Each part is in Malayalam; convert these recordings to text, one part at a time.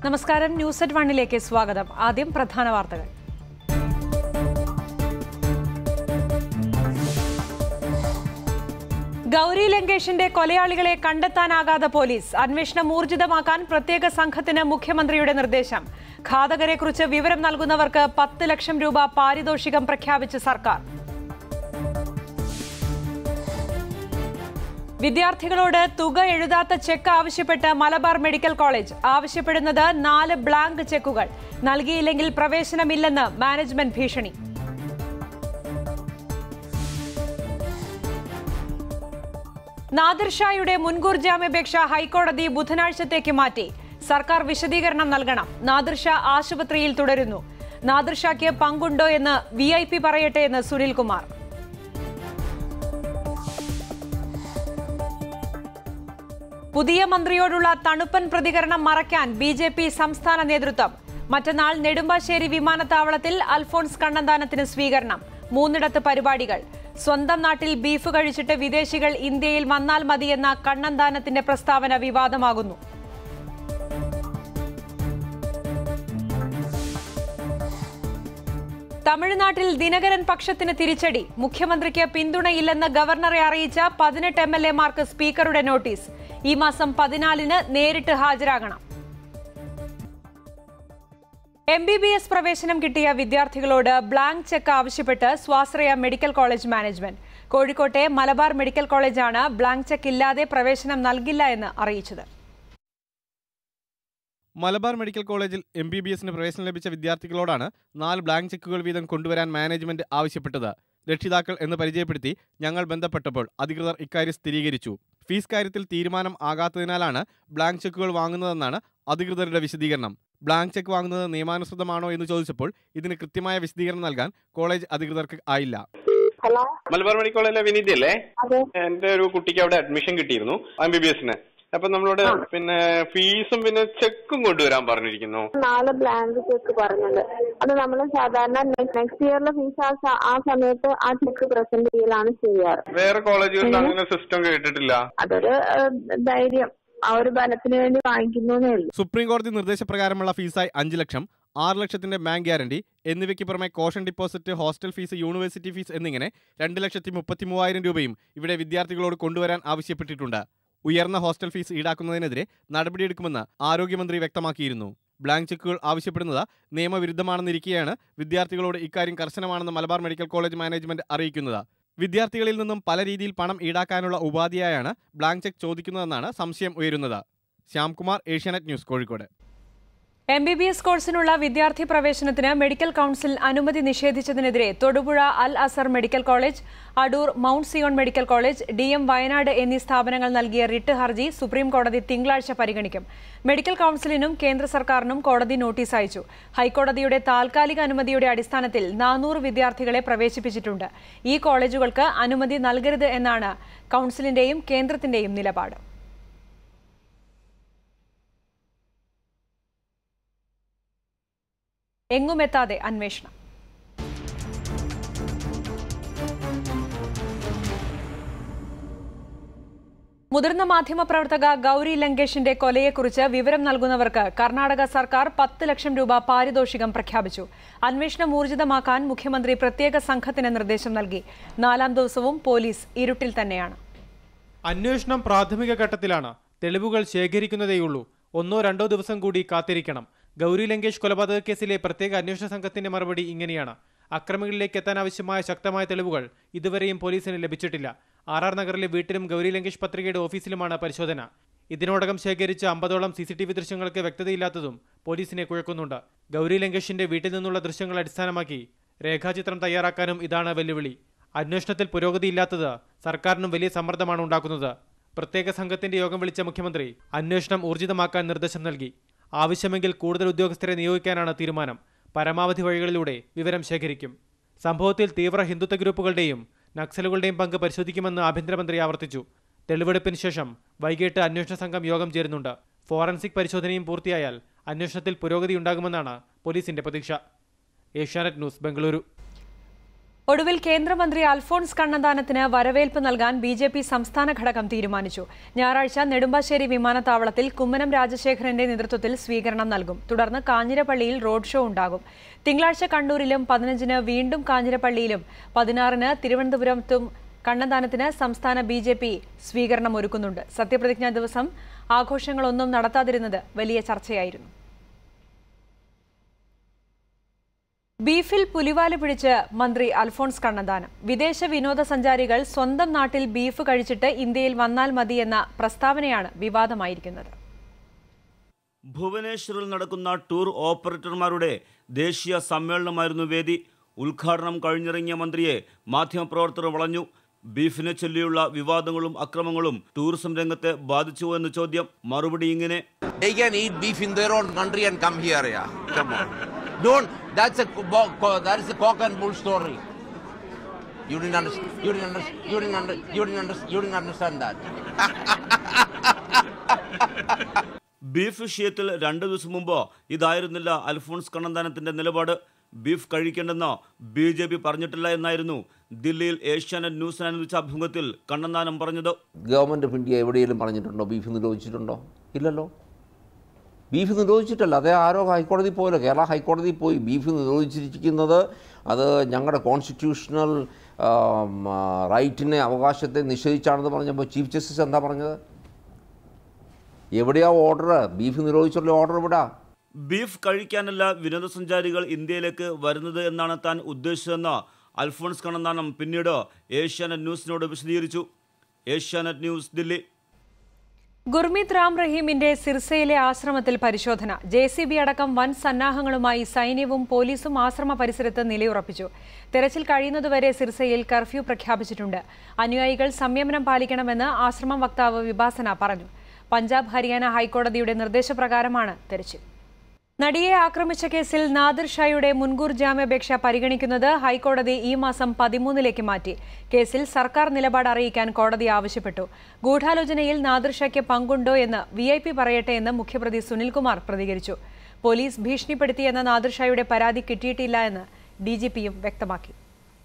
നമസ്കാരം ന്യൂസ് അറ്റ് വണ്ണിലേക്ക് സ്വാഗതം ആദ്യം പ്രധാന വാർത്തകൾ ഗൗരി ലങ്കേഷിന്റെ കൊലയാളികളെ കണ്ടെത്താനാകാതെ പോലീസ് അന്വേഷണം ഊർജിതമാക്കാൻ പ്രത്യേക സംഘത്തിന് മുഖ്യമന്ത്രിയുടെ നിർദ്ദേശം ഘാതകരെക്കുറിച്ച് വിവരം നൽകുന്നവർക്ക് പത്ത് ലക്ഷം രൂപ പാരിതോഷികം പ്രഖ്യാപിച്ച് സർക്കാർ വിദ്യാർത്ഥികളോട് തുക എഴുതാത്ത ചെക്ക് ആവശ്യപ്പെട്ട് മലബാർ മെഡിക്കൽ കോളേജ് ആവശ്യപ്പെടുന്നത് നാല് ബ്ലാങ്ക് ചെക്കുകൾ നൽകിയില്ലെങ്കിൽ പ്രവേശനമില്ലെന്ന് മാനേജ്മെന്റ് ഭീഷണി നാദിർ ഷായുടെ മുൻകൂർ ജാമ്യാപേക്ഷ ഹൈക്കോടതി ബുധനാഴ്ചത്തേക്ക് മാറ്റി സർക്കാർ വിശദീകരണം നൽകണം നാദിർ ഷാ ആശുപത്രിയിൽ തുടരുന്നു നാദിർ ഷായ്ക്ക് പങ്കുണ്ടോ എന്ന് വി ഐ പി പറയട്ടെ എന്ന് സുനിൽകുമാർ പുതിയ മന്ത്രിയോടുള്ള തണുപ്പൻ പ്രതികരണം മറയ്ക്കാൻ ബി ജെ പി സംസ്ഥാന നേതൃത്വം മറ്റന്നാൾ നെടുമ്പാശ്ശേരി വിമാനത്താവളത്തിൽ അൽഫോൺസ് കണ്ണന്താനത്തിന് സ്വീകരണം മൂന്നിടത്ത് പരിപാടികൾ സ്വന്തം നാട്ടിൽ ബീഫ് കഴിച്ചിട്ട് വിദേശികൾ ഇന്ത്യയിൽ വന്നാൽ മതിയെന്ന കണ്ണന്താനത്തിന്റെ പ്രസ്താവന വിവാദമാകുന്നു തമിഴ്നാട്ടിൽ ദിനകരൻ പക്ഷത്തിന് തിരിച്ചടി മുഖ്യമന്ത്രിക്ക് പിന്തുണയില്ലെന്ന് ഗവർണറെ അറിയിച്ച പതിനെട്ട് എം എൽ എമാർക്ക് സ്പീക്കറുടെ നോട്ടീസ് ഈ മാസം പതിനാലിന് നേരിട്ട് ഹാജരാകണം എം ബി ബി എസ് പ്രവേശനം കിട്ടിയ വിദ്യാർത്ഥികളോട് ബ്ലാങ്ക് ചെക്ക് ആവശ്യപ്പെട്ട് സ്വാശ്രയ മെഡിക്കൽ കോളേജ് മാനേജ്മെന്റ് കോഴിക്കോട്ടെ മലബാർ മെഡിക്കൽ കോളേജാണ് ബ്ലാങ്ക് ചെക്ക് ഇല്ലാതെ പ്രവേശനം നൽകില്ല എന്ന് അറിയിച്ചത് മലബാർ മെഡിക്കൽ കോളേജിൽ എം ബി ബി എസിന് പ്രവേശനം ലഭിച്ച വിദ്യാർത്ഥികളോടാണ് നാല് ബ്ലാങ്ക് ചെക്കുകൾ വീതം കൊണ്ടുവരാൻ മാനേജ്മെന്റ് ആവശ്യപ്പെട്ടത് രക്ഷിതാക്കൾ എന്ന് പരിചയപ്പെടുത്തി ഞങ്ങൾ ബന്ധപ്പെട്ടപ്പോൾ അധികൃതർ ഇക്കാര്യം സ്ഥിരീകരിച്ചു ഫീസ് കാര്യത്തിൽ തീരുമാനം ആകാത്തതിനാലാണ് ബ്ലാങ്ക് ചെക്കുകൾ വാങ്ങുന്നതെന്നാണ് അധികൃതരുടെ വിശദീകരണം ബ്ലാങ്ക് ചെക്ക് വാങ്ങുന്നത് നിയമാനുസൃതമാണോ എന്ന് ചോദിച്ചപ്പോൾ ഇതിന് കൃത്യമായ വിശദീകരണം നൽകാൻ കോളേജ് അധികൃതർക്ക് ആയില്ല ഹലോ മലബാർ മെഡിക്കൽ കോളേജിലെ വിനീതി അല്ലേ അതെ എന്റെ ഒരു കുട്ടിക്ക് അവിടെ അഡ്മിഷൻ കിട്ടിയിരുന്നു എം ബി ബി എസിന് അപ്പൊ നമ്മളോട് പിന്നെ ഫീസും പിന്നെ ചെക്കും കൊണ്ടുവരാൻ പറഞ്ഞിരിക്കുന്നു നാല് ബ്ലാങ്ക് ചെക്ക് പറഞ്ഞത് അത് നമ്മൾ സാധാരണ നെക്സ്റ്റ് ഇയറിലെ ഫീസ് ആ സ- ആ സമയത്ത് ആ ചെക്ക് പ്രസന്റ് ചെയ്യലാണ് ചെയ്യാറ് വേറെ കോളേജുകളിൽ അങ്ങനെ സിസ്റ്റം കേട്ടിട്ടില്ല അതൊരു ഏഹ്, ധൈര്യം ആ ഒരു ബലത്തിന് വേണ്ടി വാങ്ങിക്കുന്നേ ഉള്ളൂ സുപ്രീം കോടതി നിർദ്ദേശപ്രകാരമുള്ള ഫീസായി അഞ്ച് ലക്ഷം ആറ് ലക്ഷത്തിന്റെ ബാങ്ക് ഗ്യാരണ്ടി എന്നിവയ്ക്ക് പുറമെ caution deposit hostel fees university fees എന്നിങ്ങനെ രണ്ട് ലക്ഷത്തി മുപ്പത്തി മൂവായിരം രൂപയും ഇവിടെ വിദ്യാർത്ഥികളോട് കൊണ്ടുവരാൻ ആവശ്യപ്പെട്ടിട്ടുണ്ട് ഉയർന്ന ഹോസ്റ്റൽ ഫീസ് ഈടാക്കുന്നതിനെതിരെ നടപടിയെടുക്കുമെന്ന് ആരോഗ്യമന്ത്രി വ്യക്തമാക്കിയിരുന്നു ബ്ലാങ്ക് ചെക്കുകൾ ആവശ്യപ്പെടുന്നത് നിയമവിരുദ്ധമാണെന്നിരിക്കെയാണ് വിദ്യാർത്ഥികളോട് ഇക്കാര്യം കർശനമാണെന്ന് മലബാർ മെഡിക്കൽ കോളേജ് മാനേജ്മെന്റ് അറിയിക്കുന്നത് വിദ്യാർത്ഥികളിൽ നിന്നും പല രീതിയിൽ പണം ഈടാക്കാനുള്ള ഉപാധിയായാണ് ബ്ലാങ്ക് ചെക്ക് ചോദിക്കുന്നതെന്നാണ് സംശയം ഉയരുന്നത് Shyamkumar Asianet news Kozhikode M B B S കോഴ്സിനുള്ള വിദ്യാർത്ഥി പ്രവേശനത്തിന് മെഡിക്കൽ കൌൺസിൽ അനുമതി നിഷേധിച്ചതിനെതിരെ Thodupuzha Al Azhar medical college Adoor Mount Zion medical college D M Wayanad എന്നീ സ്ഥാപനങ്ങൾ നൽകിയ റിട്ട് ഹർജി സുപ്രീം കോടതി തിങ്കളാഴ്ച പരിഗണിക്കും മെഡിക്കൽ കൌൺസിലിനും കേന്ദ്ര സർക്കാരിനും കോടതി നോട്ടീസ് അയച്ചു ഹൈക്കോടതിയുടെ താൽക്കാലിക അനുമതിയുടെ അടിസ്ഥാനത്തിൽ നാനൂറ് വിദ്യാർത്ഥികളെ പ്രവേശിപ്പിച്ചിട്ടുണ്ട് ഈ കോളേജുകൾക്ക് അനുമതി നൽകരുത് എന്നാണ് കൌൺസിലിന്റെയും കേന്ദ്രത്തിന്റെയും നിലപാട് എങ്ങുമെത്താതെ അന്വേഷണം മുതിർന്ന മാധ്യമപ്രവർത്തക ഗൗരി ലങ്കേഷിന്റെ കൊലയെക്കുറിച്ച് വിവരം നൽകുന്നവർക്ക് കർണാടക സർക്കാർ പത്ത് ലക്ഷം രൂപ പാരിതോഷികം പ്രഖ്യാപിച്ചു അന്വേഷണം ഊർജിതമാക്കാൻ മുഖ്യമന്ത്രി പ്രത്യേക സംഘത്തിന് നിർദ്ദേശം നൽകി നാലാം ദിവസവും പോലീസ് ഇരുട്ടിൽ തന്നെയാണ് അന്വേഷണം പ്രാഥമിക ഘട്ടത്തിലാണ് തെളിവുകൾ ശേഖരിക്കുന്നതേയുള്ളൂ ഒന്നോ രണ്ടോ ദിവസം കൂടി കാത്തിരിക്കണം ഗൗരി ലങ്കേഷ് കൊലപാതക കേസിലെ പ്രത്യേക അന്വേഷണ സംഘത്തിന്റെ മറുപടി ഇങ്ങനെയാണ് അക്രമികളിലേക്ക് എത്താൻ ആവശ്യമായ ശക്തമായ തെളിവുകൾ ഇതുവരെയും പോലീസിന് ലഭിച്ചിട്ടില്ല ആർ ആർ നഗറിലെ വീട്ടിലും ഗൗരി ലങ്കേഷ് പത്രികയുടെ ഓഫീസിലുമാണ് പരിശോധന ഇതിനോടകം ശേഖരിച്ച അമ്പതോളം സി സി ടി വി ദൃശ്യങ്ങൾക്ക് വ്യക്തതയില്ലാത്തതും പോലീസിനെ കുഴക്കുന്നുണ്ട് ഗൗരി ലങ്കേഷിന്റെ വീട്ടിൽ നിന്നുള്ള ദൃശ്യങ്ങൾ അടിസ്ഥാനമാക്കി രേഖാചിത്രം തയ്യാറാക്കാനും ഇതാണ് വെല്ലുവിളി അന്വേഷണത്തിൽ പുരോഗതിയില്ലാത്തത് സർക്കാരിനും വലിയ സമ്മർദ്ദമാണ് ഉണ്ടാക്കുന്നത് പ്രത്യേക സംഘത്തിന്റെ യോഗം വിളിച്ച മുഖ്യമന്ത്രി അന്വേഷണം ഊർജിതമാക്കാൻ നിർദ്ദേശം നൽകി ആവശ്യമെങ്കിൽ കൂടുതൽ ഉദ്യോഗസ്ഥരെ നിയോഗിക്കാനാണ് തീരുമാനം പരമാവധി വഴികളിലൂടെ വിവരം ശേഖരിക്കും സംഭവത്തിൽ തീവ്ര ഹിന്ദുത്വ ഗ്രൂപ്പുകളുടെയും നക്സലുകളുടെയും പങ്ക് പരിശോധിക്കുമെന്ന് ആഭ്യന്തരമന്ത്രി ആവർത്തിച്ചു തെളിവെടുപ്പിന് ശേഷം വൈകിട്ട് അന്വേഷണ സംഘം യോഗം ചേരുന്നുണ്ട് ഫോറൻസിക് പരിശോധനയും പൂർത്തിയായാൽ അന്വേഷണത്തിൽ പുരോഗതിയുണ്ടാകുമെന്നാണ് പോലീസിന്റെ പ്രതീക്ഷ ഏഷ്യാനെറ്റ് ന്യൂസ് ബംഗളൂരു ഒടുവിൽ കേന്ദ്രമന്ത്രി അൽഫോൺസ് കണ്ണന്താനത്തിന് വരവേൽപ്പ് നൽകാൻ ബി ജെ പി സംസ്ഥാന ഘടകം തീരുമാനിച്ചു ഞായറാഴ്ച നെടുമ്പാശ്ശേരി വിമാനത്താവളത്തിൽ കുമ്മനം രാജശേഖരന്റെ നേതൃത്വത്തിൽ സ്വീകരണം നൽകും തുടർന്ന് കാഞ്ഞിരപ്പള്ളിയിൽ റോഡ് ഷോ ഉണ്ടാകും തിങ്കളാഴ്ച കണ്ണൂരിലും പതിനഞ്ചിന് വീണ്ടും കാഞ്ഞിരപ്പള്ളിയിലും പതിനാറിന് തിരുവനന്തപുരത്തും കണ്ണന്താനത്തിന് സംസ്ഥാന ബി ജെ പി സ്വീകരണം ഒരുക്കുന്നുണ്ട് സത്യപ്രതിജ്ഞാ ദിവസം ആഘോഷങ്ങളൊന്നും നടത്താതിരുന്നത് വലിയ ചർച്ചയായിരുന്നു ബീഫിൽ പുലിവാല് പിടിച്ച് മന്ത്രി അൽഫോൺസ് കണ്ണന്താനം വിദേശ വിനോദസഞ്ചാരികൾ സ്വന്തം നാട്ടിൽ ബീഫ് കഴിച്ചിട്ട് ഇന്ത്യയിൽ വന്നാൽ മതിയെന്ന പ്രസ്താവനയാണ് വിവാദമായിരിക്കുന്നത് ഭുവനേശ്വറിൽ നടക്കുന്ന ടൂർ ഓപ്പറേറ്റർമാരുടെ ദേശീയ സമ്മേളനമായിരുന്നു വേദി ഉദ്ഘാടനം കഴിഞ്ഞിറങ്ങിയ മന്ത്രിയെ മാധ്യമപ്രവർത്തകർ വളഞ്ഞു ബീഫിനെ ചൊല്ലിയുള്ള വിവാദങ്ങളും അക്രമങ്ങളും ടൂറിസം രംഗത്തെ ബാധിച്ചുവോ എന്ന് ചോദ്യം മറുപടി ഇങ്ങനെ They can eat beef in their own country and come here, yeah. Come on. Don't. That's a co- bo- co- that is a cock and bull story. You didn't understand. You didn't understand. You didn't under, You didn't understand. You didn't understand that. Beef വിഷയത്തിൽ രണ്ടു ദിവസം മുമ്പ് ഇതായിരുന്നില്ല അൽഫോൺസ് കണ്ണന്താനത്തിന്റെ നിലപാട് ബീഫ് കഴിക്കേണ്ടെന്ന് ബി ജെ പി പറഞ്ഞിട്ടില്ല എന്നായിരുന്നു ദില്ലിയിൽ ഏഷ്യാനെറ്റ് ന്യൂസിന് അനുവദിച്ച അഭിമുഖത്തിൽ കണ്ണന്താനം പറഞ്ഞത് ഗവൺമെൻറ് ഓഫ് ഇന്ത്യ എവിടെയെങ്കിലും പറഞ്ഞിട്ടുണ്ടോ ബീഫ് നിരോധിച്ചിട്ടുണ്ടോ ഇല്ലല്ലോ ബീഫ് നിരോധിച്ചിട്ടല്ല അതേ ആരോ ഹൈക്കോടതി പോയല്ലോ കേരള ഹൈക്കോടതി പോയി ബീഫ് നിരോധിച്ചിരിക്കുന്നത് അത് ഞങ്ങളുടെ കോൺസ്റ്റിറ്റ്യൂഷണൽ റൈറ്റിനെ അവകാശത്തെ നിഷേധിച്ചാണെന്ന് പറഞ്ഞപ്പോൾ ചീഫ് ജസ്റ്റിസ് എന്താ പറഞ്ഞത് എവിടെയാ ഓർഡർ ബീഫ് നിരോധിച്ചുള്ള ഓർഡർ എവിടാ ബീഫ് കഴിക്കാനല്ല വിനോദസഞ്ചാരികൾ ഇന്ത്യയിലേക്ക് വരുന്നത് എന്നാണ് താൻ ഉദ്ദേശിച്ചതെന്ന് അൽഫോൺസ് കണ്ണന്താനം പിന്നീട് ഏഷ്യാനെറ്റ് ന്യൂസിനോട് വിശദീകരിച്ചു ഏഷ്യാനെറ്റ് ന്യൂസ് ദില്ലി ഗുർമീത് റാം റഹീമിന്റെ സിർസയിലെ ആശ്രമത്തിൽ പരിശോധന ജെ സി ബി അടക്കം വൻ സന്നാഹങ്ങളുമായി സൈന്യവും പോലീസും ആശ്രമ പരിസരത്ത് നിലയുറപ്പിച്ചു തെരച്ചിൽ കഴിയുന്നതുവരെ സിർസയിൽ കർഫ്യൂ പ്രഖ്യാപിച്ചിട്ടുണ്ട് അനുയായികൾ സംയമനം പാലിക്കണമെന്ന് ആശ്രമം വക്താവ് വിഭാസന പറഞ്ഞു പഞ്ചാബ് ഹരിയാന ഹൈക്കോടതിയുടെ നിർദ്ദേശപ്രകാരമാണ് തെരച്ചിൽ നടിയെ ആക്രമിച്ച കേസിൽ നാദിർ ഷായുടെ മുൻകൂർ ജാമ്യാപേക്ഷ പരിഗണിക്കുന്നത് ഹൈക്കോടതി ഈ മാസം പതിമൂന്നിലേക്ക് മാറ്റി കേസിൽ സർക്കാർ നിലപാട് അറിയിക്കാൻ കോടതി ആവശ്യപ്പെട്ടു ഗൂഢാലോചനയിൽ നാദിർ ഷായ്ക്ക് പങ്കുണ്ടോ എന്ന് വി ഐ പി പറയട്ടെ എന്ന് മുഖ്യപ്രതി സുനിൽകുമാർ പ്രതികരിച്ചു പോലീസ് ഭീഷണിപ്പെടുത്തിയെന്ന നാദിർ ഷായുടെ പരാതി കിട്ടിയിട്ടില്ല എന്ന് ഡിജിപിയും വ്യക്തമാക്കി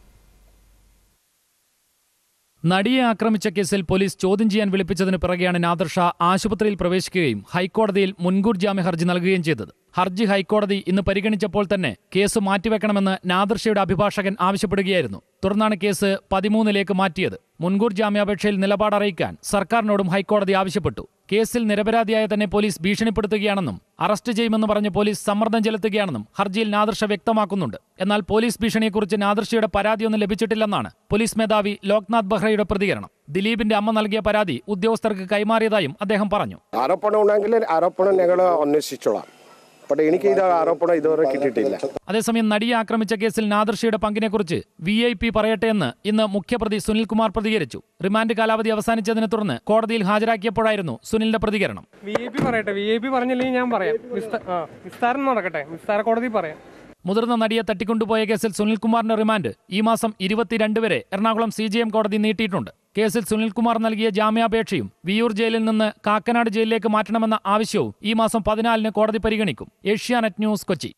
നടിയെ ആക്രമിച്ച കേസിൽ പോലീസ് ചോദ്യം ചെയ്യാൻ വിളിപ്പിച്ചതിന് പിറകെയാണ് നാദർ ഷാ ആശുപത്രിയിൽ പ്രവേശിക്കുകയും ഹൈക്കോടതിയിൽ മുൻകൂർ ജാമ്യ ഹർജി നൽകുകയും ചെയ്തത് ഹർജി ഹൈക്കോടതി ഇന്ന് പരിഗണിച്ചപ്പോൾ തന്നെ കേസ് മാറ്റിവെക്കണമെന്ന് നാദർ ഷയുടെ അഭിഭാഷകൻ ആവശ്യപ്പെടുകയായിരുന്നു തുടർന്നാണ് കേസ് പതിമൂന്നിലേക്ക് മാറ്റിയത് മുൻകൂർ ജാമ്യാപേക്ഷയിൽ നിലപാട് അറിയിക്കാൻ സർക്കാരിനോടും ഹൈക്കോടതി ആവശ്യപ്പെട്ടു കേസിൽ നിരപരാധിയായ തന്നെ പോലീസ് ഭീഷണിപ്പെടുത്തുകയാണെന്നും അറസ്റ്റ് ചെയ്യുമെന്ന് പറഞ്ഞ് പോലീസ് സമ്മർദ്ദം ചെലുത്തുകയാണെന്നും ഹർജിയിൽ നാദർഷ വ്യക്തമാക്കുന്നുണ്ട് എന്നാൽ പോലീസ് ഭീഷണിയെക്കുറിച്ച് നാദർഷയുടെ പരാതിയൊന്നും ലഭിച്ചിട്ടില്ലെന്നാണ് പോലീസ് മേധാവി ലോക്നാഥ് ബെഹ്റയുടെ പ്രതികരണം ദിലീപിന്റെ അമ്മ നൽകിയ പരാതി ഉദ്യോഗസ്ഥർക്ക് കൈമാറിയതായും അദ്ദേഹം പറഞ്ഞു ആരോപണം ഉണ്ടെങ്കിൽ ആരോപണം ഞങ്ങൾ അന്വേഷിച്ചോളാം പക്ഷേ എനിക്ക് ഇത് ആരോപണം ഇതുവരെ കിട്ടിയിട്ടില്ല അതേസമയം നടിയെ ആക്രമിച്ച കേസിൽ നാദർഷയുടെ പങ്കിനെക്കുറിച്ച് വി ഐ പി പറയട്ടെ എന്ന് ഇന്ന് മുഖ്യപ്രതി സുനിൽകുമാർ പ്രതികരിച്ചു റിമാൻഡ് കാലാവധി അവസാനിച്ചതിനെ തുടർന്ന് കോടതിയിൽ ഹാജരാക്കിയപ്പോഴായിരുന്നു സുനിലിന്റെ പ്രതികരണം വി ഐ പി പറയട്ടെ വി ഐ പി പറഞ്ഞില്ലെങ്കിൽ ഞാൻ പറയാം വിസ്ത- ആ, വിസ്താരം നടക്കട്ടെ വിസ്താര കോടതി പറയാം മുതിർന്ന നടിയെ തട്ടിക്കൊണ്ടുപോയ കേസിൽ സുനിൽകുമാറിന്റെ റിമാൻഡ് ഈ മാസം ഇരുപത്തിരണ്ട് വരെ എറണാകുളം സി ജി എം കോടതി നീട്ടിയിട്ടുണ്ട് കേസിൽ സുനിൽകുമാർ നൽകിയ ജാമ്യാപേക്ഷയും വിയൂർ ജയിലിൽ നിന്ന് കാക്കനാട് ജയിലിലേക്ക് മാറ്റണമെന്ന ആവശ്യവും ഈ മാസം പതിനാലിന് കോടതി പരിഗണിക്കും ഏഷ്യാനെറ്റ് ന്യൂസ് കൊച്ചി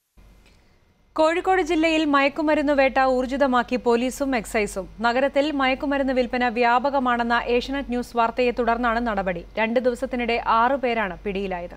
കോഴിക്കോട് ജില്ലയിൽ മയക്കുമരുന്ന് വേട്ട ഊർജിതമാക്കി പോലീസും എക്സൈസും നഗരത്തിൽ മയക്കുമരുന്ന് വിൽപ്പന വ്യാപകമാണെന്ന ഏഷ്യനെറ്റ് ന്യൂസ് വാർത്തയെ തുടർന്നാണ് നടപടി രണ്ട് ദിവസത്തിനിടെ ആറു പേരാണ് പിടിയിലായത്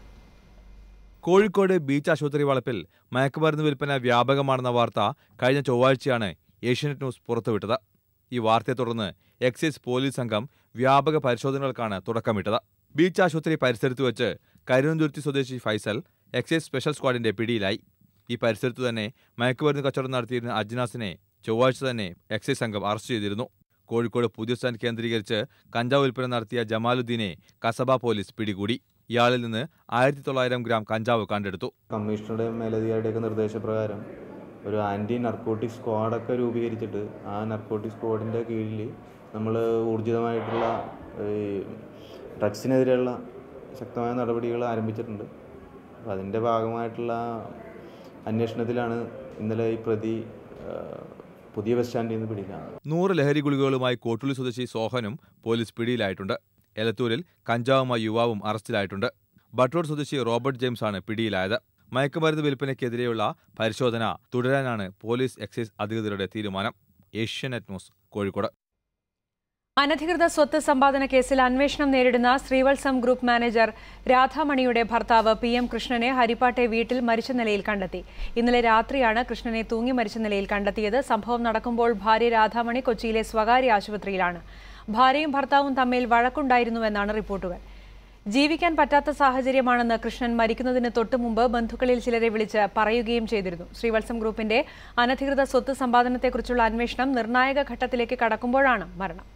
കോഴിക്കോട് ബീച്ച് ആശുപത്രി വളപ്പിൽ മയക്കുമരുന്ന് വിൽപ്പന വ്യാപകമാണെന്ന വാർത്ത കഴിഞ്ഞ ചൊവ്വാഴ്ചയാണ് ഏഷ്യാനെറ്റ് ന്യൂസ് പുറത്തുവിട്ടത് ഈ വാർത്തയെ തുടർന്ന് എക്സൈസ് പോലീസ് സംഘം വ്യാപക പരിശോധനകൾക്കാണ് തുടക്കമിട്ടത് ബീച്ച് ആശുപത്രി പരിസരത്ത് വെച്ച് കരുവന്തുരുത്തി സ്വദേശി ഫൈസൽ എക്സൈസ് സ്പെഷ്യൽ സ്ക്വാഡിന്റെ പിടിയിലായി ഈ പരിസരത്ത് തന്നെ മയക്കുമരുന്ന് കച്ചവടം നടത്തിയിരുന്ന അജ്നാസിനെ ചൊവ്വാഴ്ച തന്നെ എക്സൈസ് സംഘം അറസ്റ്റ് ചെയ്തിരുന്നു കോഴിക്കോട് പുതിയ സ്റ്റാൻഡ് കേന്ദ്രീകരിച്ച് കഞ്ചാവ് വിൽപ്പന നടത്തിയ ജമാലുദ്ദീനെ കസബ പോലീസ് പിടികൂടി ഇയാളിൽ നിന്ന് ആയിരത്തി തൊള്ളായിരം ഗ്രാം കഞ്ചാവ് കണ്ടെടുത്തു കമ്മീഷണറുടെ മേലധികാരിയുടെയൊക്കെ നിർദ്ദേശപ്രകാരം ഒരു ആൻറ്റി നർക്കോട്ടിക് സ്ക്വാഡൊക്കെ രൂപീകരിച്ചിട്ട് ആ നർക്കോട്ടിക് സ്ക്വാഡിൻ്റെ കീഴിൽ നമ്മൾ ഊർജിതമായിട്ടുള്ള ഈ ഡ്രഗ്സിനെതിരെയുള്ള ശക്തമായ നടപടികൾ ആരംഭിച്ചിട്ടുണ്ട് അപ്പോൾ അതിൻ്റെ ഭാഗമായിട്ടുള്ള അന്വേഷണത്തിലാണ് ഇന്നലെ ഈ പ്രതി ആ, പുതിയ ബസ് സ്റ്റാൻഡിൽ നിന്ന് പിടിക്കുന്നത് നൂറ് ലഹരി ഗുളികകളുമായി കോട്ടുള്ളി സ്വദേശി സോഹനും പോലീസ് പിടിയിലായിട്ടുണ്ട് എലത്തൂരിൽ കഞ്ചാവുമായി യുവാവും അറസ്റ്റിലായിട്ടുണ്ട് ബട്ടോഡ് സ്വദേശി റോബർട്ട് ജെയിംസ് ആണ് പിടിയിലായത് മയക്കുമരുന്ന് വിൽപ്പനയ്ക്കെതിരെയുള്ള പരിശോധന തുടരാനാണ് പോലീസ് എക്സൈസ് അധികൃതരുടെ തീരുമാനം ഏഷ്യാനെറ്റ് ന്യൂസ് കോഴിക്കോട് അനധികൃത സ്വത്ത് സമ്പാദന കേസിൽ അന്വേഷണം നേരിടുന്ന ശ്രീവത്സം ഗ്രൂപ്പ് മാനേജർ രാധാമണിയുടെ ഭർത്താവ് പി എം കൃഷ്ണനെ ഹരിപ്പാട്ടെ വീട്ടിൽ മരിച്ച നിലയിൽ കണ്ടെത്തി ഇന്നലെ രാത്രിയാണ് കൃഷ്ണനെ തൂങ്ങി മരിച്ച നിലയിൽ കണ്ടെത്തിയത് സംഭവം നടക്കുമ്പോൾ ഭാര്യ രാധാമണി കൊച്ചിയിലെ സ്വകാര്യ ആശുപത്രിയിലാണ് ഭാര്യയും ഭർത്താവും തമ്മിൽ വഴക്കുണ്ടായിരുന്നുവെന്നാണ് റിപ്പോർട്ടുകൾ ജീവിക്കാൻ പറ്റാത്ത സാഹചര്യമാണെന്ന് കൃഷ്ണൻ മരിക്കുന്നതിന് തൊട്ടുമുമ്പ് ബന്ധുക്കളിൽ ചിലരെ വിളിച്ച് പറയുകയും ചെയ്തിരുന്നു ശ്രീവത്സം ഗ്രൂപ്പിന്റെ അനധികൃത സ്വത്ത് സമ്പാദനത്തെക്കുറിച്ചുള്ള അന്വേഷണം നിർണായക ഘട്ടത്തിലേക്ക് കടക്കുമ്പോഴാണ് മരണം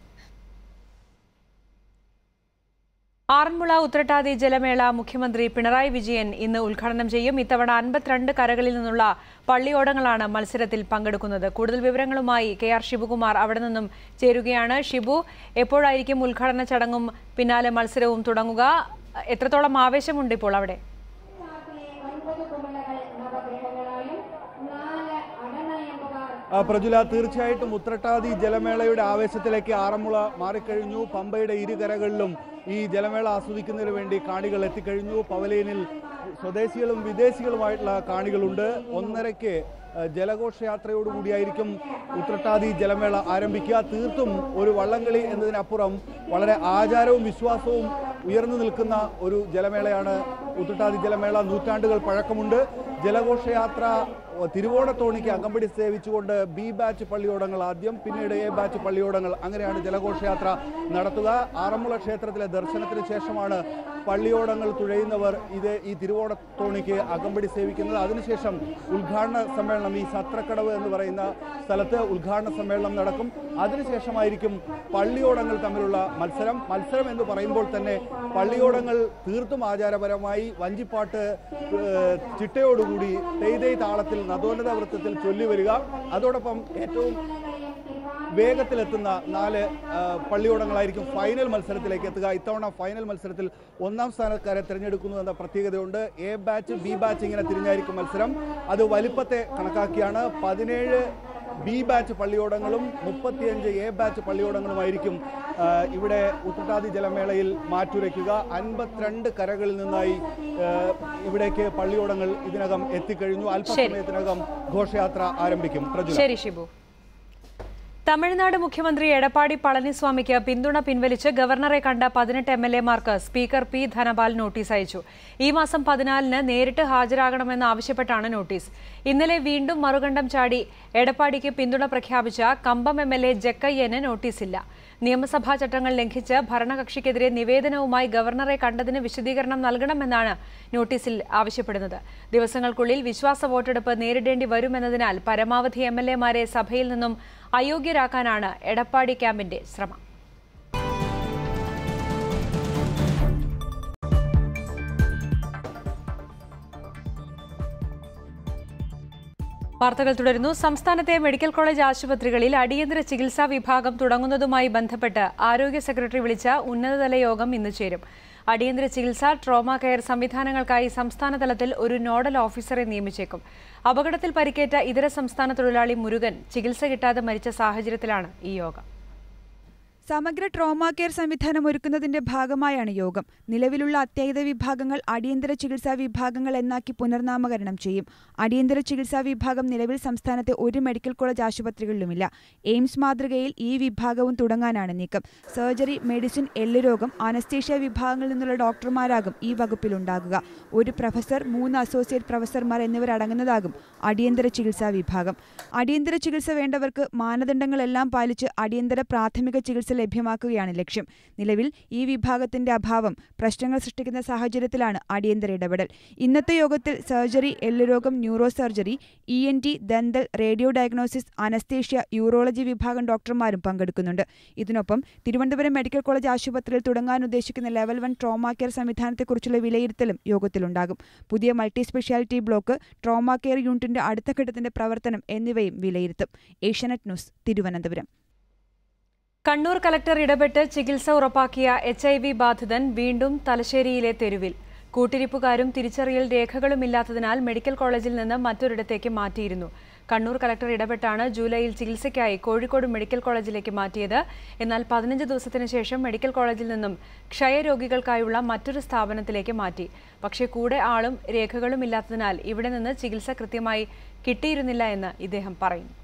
ആറന്മുള ഉത്രട്ടാതി ജലമേള മുഖ്യമന്ത്രി പിണറായി വിജയൻ ഇന്ന് ഉദ്ഘാടനം ചെയ്യും ഇത്തവണ അൻപത്തിരണ്ട് കരകളിൽ നിന്നുള്ള പള്ളിയോടങ്ങളാണ് മത്സരത്തിൽ പങ്കെടുക്കുന്നത് കൂടുതൽ വിവരങ്ങളുമായി കെ ആർ ഷിബുകുമാർ അവിടെ നിന്നും ചേരുകയാണ് ഷിബു എപ്പോഴായിരിക്കും ഉദ്ഘാടന ചടങ്ങും പിന്നാലെ മത്സരവും തുടങ്ങുക എത്രത്തോളം ആവേശമുണ്ട് ഇപ്പോൾ അവിടെ ആ, പ്രജുല തീർച്ചയായിട്ടും ഉത്രട്ടാതി ജലമേളയുടെ ആവേശത്തിലേക്ക് ആറന്മുള മാറിക്കഴിഞ്ഞു പമ്പയുടെ ഇരുകരകളിലും ഈ ജലമേള ആസ്വദിക്കുന്നതിന് വേണ്ടി കാണികൾ എത്തിക്കഴിഞ്ഞു പവലിയനിൽ സ്വദേശികളും വിദേശികളുമായിട്ടുള്ള കാണികളുണ്ട് ഒന്നരയ്ക്ക് ആ, ജലഘോഷയാത്രയോടുകൂടിയായിരിക്കും ഉത്രട്ടാതി ജലമേള ആരംഭിക്കുക തീർത്തും ഒരു വള്ളംകളി എന്നതിനപ്പുറം വളരെ ആചാരവും വിശ്വാസവും ഉയർന്നു നിൽക്കുന്ന ഒരു ജലമേളയാണ് ഉത്രട്ടാതി ജലമേള നൂറ്റാണ്ടുകൾ പഴക്കമുണ്ട് ജലഘോഷയാത്ര തിരുവോണത്തോണിക്ക് അകമ്പടി സേവിച്ചുകൊണ്ട് ബി ബാച്ച് പള്ളിയോടങ്ങൾ ആദ്യം പിന്നീട് എ ബാച്ച് പള്ളിയോടങ്ങൾ അങ്ങനെയാണ് ജലഘോഷയാത്ര നടത്തുക ആറന്മുള ക്ഷേത്രത്തിലെ ദർശനത്തിന് ശേഷമാണ് പള്ളിയോടങ്ങൾ തുഴയുന്നവർ ഇത് ഈ തിരുവോണത്തോണിക്ക് അകമ്പടി സേവിക്കുന്നത് അതിനുശേഷം ഉദ്ഘാടന സമ്മേളനം ഈ സത്രക്കടവ് എന്ന് പറയുന്ന സ്ഥലത്ത് ഉദ്ഘാടന സമ്മേളനം നടക്കും അതിനുശേഷമായിരിക്കും പള്ളിയോടങ്ങൾ തമ്മിലുള്ള മത്സരം മത്സരം എന്ന് പറയുമ്പോൾ തന്നെ പള്ളിയോടങ്ങൾ തീർത്തും ആചാരപരമായി വഞ്ചിപ്പാട്ട് ഏഹ്, ചിട്ടയോടുകൂടി തെയ്തൈ താളത്തിൽ നദോന്നത വൃത്തത്തിൽ ചൊല്ലി വരിക അതോടൊപ്പം ഏറ്റവും വേഗത്തിലെത്തുന്ന നാല് ആ, പള്ളിയോടങ്ങളായിരിക്കും ഫൈനൽ മത്സരത്തിലേക്ക് എത്തുക ഇത്തവണ ഫൈനൽ മത്സരത്തിൽ ഒന്നാം സ്ഥാനക്കാരെ തിരഞ്ഞെടുക്കുന്നു എന്ന പ്രത്യേകതയുണ്ട് എ ബാച്ച് ബി ബാച്ച് ഇങ്ങനെ തിരിഞ്ഞായിരിക്കും മത്സരം അത് വലിപ്പത്തെ കണക്കാക്കിയാണ് പതിനേഴ് ബി ബാച്ച് പള്ളിയോടങ്ങളും മുപ്പത്തിയഞ്ച് എ ബാച്ച് പള്ളിയോടങ്ങളുമായിരിക്കും ആ, ഇവിടെ ഉത്രട്ടാതി ജലമേളയിൽ മാറ്റുരയ്ക്കുക അൻപത്തിരണ്ട് കരകളിൽ നിന്നായി ആ, ഇവിടേക്ക് പള്ളിയോടങ്ങൾ ഇതിനകം എത്തിക്കഴിഞ്ഞു അല്പസമയത്തിനകം ഘോഷയാത്ര ആരംഭിക്കും പ്രജുല ശരി ഷിബു തമിഴ്നാട് മുഖ്യമന്ത്രി എടപ്പാടി പളനിസ്വാമിക്ക് പിന്തുണ പിൻവലിച്ച് ഗവർണറെ കണ്ട പതിനെട്ട് എം എൽ എമാർക്ക് സ്പീക്കർ പി ധനപാൽ നോട്ടീസ് അയച്ചു ഈ മാസം പതിനാലിന് നേരിട്ട് ഹാജരാകണമെന്ന് ആവശ്യപ്പെട്ടാണ് നോട്ടീസ് ഇന്നലെ വീണ്ടും മറുകണ്ഠം ചാടി എടപ്പാടിക്ക് പിന്തുണ പ്രഖ്യാപിച്ച കമ്പം എം എൽ എ ജക്കയ്യന് നോട്ടീസില്ല നിയമസഭാ ചട്ടങ്ങൾ ലംഘിച്ച് ഭരണകക്ഷിക്കെതിരെ നിവേദനവുമായി ഗവർണറെ കണ്ടതിന് വിശദീകരണം നൽകണമെന്നാണ് നോട്ടീസിൽ ആവശ്യപ്പെടുന്നത് ദിവസങ്ങൾക്കുള്ളിൽ വിശ്വാസ വോട്ടെടുപ്പ് നേരിടേണ്ടി വരുമെന്നതിനാൽ പരമാവധി എം എൽ എമാരെ സഭയിൽ നിന്നും അയോഗ്യരാക്കാനാണ് എടപ്പാടി ക്യാമ്പിന്റെ ശ്രമം വാർത്തകൾ തുടരുന്നു സംസ്ഥാനത്തെ മെഡിക്കൽ കോളേജ് ആശുപത്രികളിൽ അടിയന്തര ചികിത്സാ വിഭാഗം തുടങ്ങുന്നതുമായി ബന്ധപ്പെട്ട് ആരോഗ്യ സെക്രട്ടറി വിളിച്ച ഉന്നതതല യോഗം ഇന്ന് ചേരും അടിയന്തര ചികിത്സ ട്രോമ കെയർ സംവിധാനങ്ങൾക്കായി സംസ്ഥാന തലത്തിൽ ഒരു നോഡൽ ഓഫീസറെ നിയമിച്ചേക്കും അപകടത്തിൽ പരിക്കേറ്റ ഇതര സംസ്ഥാന തൊഴിലാളി മുരുകൻ ചികിത്സ കിട്ടാതെ മരിച്ച സാഹചര്യത്തിലാണ് ഈ യോഗം സമഗ്ര ട്രോമാ കെയർ സംവിധാനം ഒരുക്കുന്നതിന്റെ ഭാഗമായാണ് യോഗം നിലവിലുള്ള അത്യാഹിത വിഭാഗങ്ങൾ അടിയന്തര ചികിത്സാ വിഭാഗങ്ങൾ എന്നാക്കി പുനർനാമകരണം ചെയ്യും അടിയന്തര ചികിത്സാ വിഭാഗം നിലവിൽ സംസ്ഥാനത്തെ ഒരു മെഡിക്കൽ കോളേജ് ആശുപത്രികളിലുമില്ല എയിംസ് മാതൃകയിൽ ഈ വിഭാഗവും തുടങ്ങാനാണ് നീക്കം സർജറി മെഡിസിൻ എല്ലുരോഗം അനസ്തേഷ്യ വിഭാഗങ്ങളിൽ നിന്നുള്ള ഡോക്ടർമാരാകും ഈ വകുപ്പിലുണ്ടാകുക ഒരു പ്രൊഫസർ മൂന്ന് അസോസിയേറ്റ് പ്രൊഫസർമാർ എന്നിവരടങ്ങുന്നതാകും അടിയന്തര ചികിത്സാ വിഭാഗം അടിയന്തര ചികിത്സ വേണ്ടവർക്ക് മാനദണ്ഡങ്ങളെല്ലാം പാലിച്ച് അടിയന്തര പ്രാഥമിക ചികിത്സ ലഭ്യമാക്കുകയാണ് ലക്ഷ്യം നിലവിൽ ഈ വിഭാഗത്തിന്റെ അഭാവം പ്രശ്നങ്ങൾ സൃഷ്ടിക്കുന്ന സാഹചര്യത്തിലാണ് അടിയന്തര ഇടപെടൽ ഇന്നത്തെ യോഗത്തിൽ സർജറി എല്ലുരോഗം neuro surgery E N T dental radio diagnosis anaesthesia urology വിഭാഗം ഡോക്ടർമാരും പങ്കെടുക്കുന്നുണ്ട് ഇതിനൊപ്പം തിരുവനന്തപുരം മെഡിക്കൽ കോളേജ് ആശുപത്രിയിൽ തുടങ്ങാൻ ഉദ്ദേശിക്കുന്ന ലെവൽ വൺ ട്രോമാ കെയർ സംവിധാനത്തെക്കുറിച്ചുള്ള വിലയിരുത്തലും യോഗത്തിലുണ്ടാകും പുതിയ multi speciality block trauma care യൂണിറ്റിന്റെ അടുത്ത ഘട്ടത്തിന്റെ പ്രവർത്തനം എന്നിവയും വിലയിരുത്തും ഏഷ്യാനെറ്റ് ന്യൂസ് തിരുവനന്തപുരം കണ്ണൂർ കലക്ടർ ഇടപെട്ട് ചികിത്സ ഉറപ്പാക്കിയ എച്ച് ഐ വി ബാധിതൻ വീണ്ടും തലശ്ശേരിയിലെ തെരുവിൽ കൂട്ടിരിപ്പുകാരും തിരിച്ചറിയൽ രേഖകളുമില്ലാത്തതിനാൽ മെഡിക്കൽ കോളേജിൽ നിന്ന് മറ്റൊരിടത്തേക്ക് മാറ്റിയിരുന്നു കണ്ണൂർ കലക്ടർ ഇടപെട്ടാണ് ജൂലൈയിൽ ചികിത്സയ്ക്കായി കോഴിക്കോട് മെഡിക്കൽ കോളേജിലേക്ക് മാറ്റിയത് എന്നാൽ പതിനഞ്ച് ദിവസത്തിന് ശേഷം മെഡിക്കൽ കോളേജിൽ നിന്നും ക്ഷയരോഗികൾക്കായുള്ള മറ്റൊരു സ്ഥാപനത്തിലേക്ക് മാറ്റി പക്ഷേ കൂടെ ആളും രേഖകളും ഇല്ലാത്തതിനാൽ ഇവിടെ നിന്ന് ചികിത്സ കൃത്യമായി കിട്ടിയിരുന്നില്ല എന്ന് ഇദ്ദേഹം പറയുന്നു